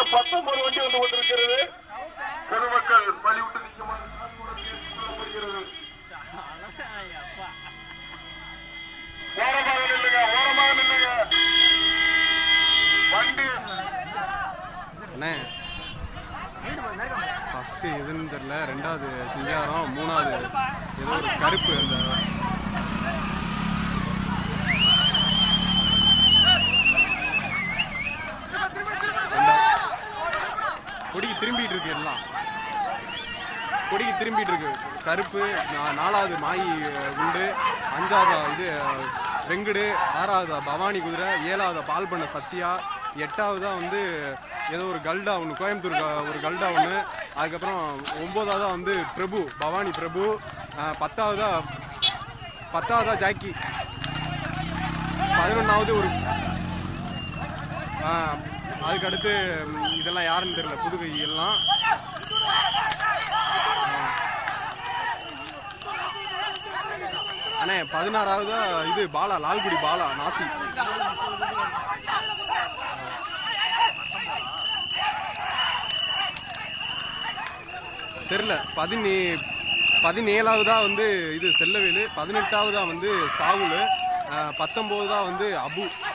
பத்தொன்பது வண்டி வந்து கொண்டிருக்கிறது பொதுமக்கள் பலிவிட்டு நிற்குமாறு கேட்டுக்கொள்ளப்படுகிறது. ஓரமாக நில்லுங்க ஓரமாக நில்லுங்க வண்டி அண்ணே ஃபஸ்ட்டு எதுன்னு தெரில ரெண்டாவது சிங்காரம் மூணாவது ஏதோ ஒரு கருப்பு அந்த ரெண்டா- கொடிக்கு திரும்பிட்டு இருக்கு எல்லாம் கொடிக்கு திரும்பிட்டு இருக்கு கருப்பு நா- நாலாவது மாயி குண்டு அஞ்சாவது இது வெங்கடு ஆறாவது பவானி குதிரை ஏழாவது பால் பண்ண சத்யா எட்டாவதா வந்து ஏதோ ஒரு கல்டா ஒன்று கோயம்புத்தூர் க- ஒரு கல்டா ஒன்று அதுக்கப்புறம் ஒம்போதாவதா வந்து பிரபு பவானி பிரபு ஆஹ் பத்தாவதா பத்தாவதா ஜாக்கி பதினொன்றாவது ஒரு ஆஹ் அதுக்கு அடுத்து ம், இதெல்லாம் யாருன்னு தெரியல புதுகை எல்லாம் அண்ணே பதினாறாவதா இது பாலா லால்குடி பாலா நாசி தெரில பதினே பதினேழாவதா வந்து இது செல்லவேலு பதினெட்டாவதா வந்து சாவுல் பத்தொம்போதா வந்து அபு